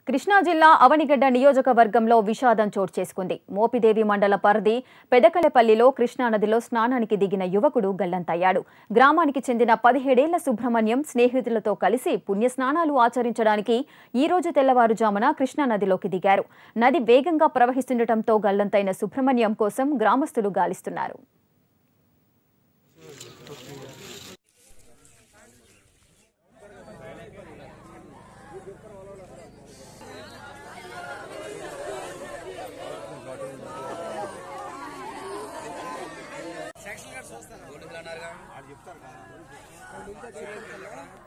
కృష్ణా జిల్లా అవనిగడ్డ నియోజకవర్గంలో విషాదం చోటు చేసుకుంది మోపిదేవి మండల పరిధి పెదకలపల్లిలో కృష్ణానదిలో స్నానానికి దిగిన యువకుడు గల్లంతయ్యాడు గ్రామానికి చెందిన పదిహేడేళ్ల సుబ్రహ్మణ్యం స్నేహితులతో కలిసి పుణ్యస్నానాలు ఆచరించడానికి ఈ రోజు తెల్లవారుజామున కృష్ణానదిలోకి దిగారు నది వేగంగా ప్రవహిస్తుండటంతో గల్లంతైన సుబ్రహ్మణ్యం కోసం గ్రామస్తులు గాలిస్తున్నారు సెక్షన్ గారు చూస్తాను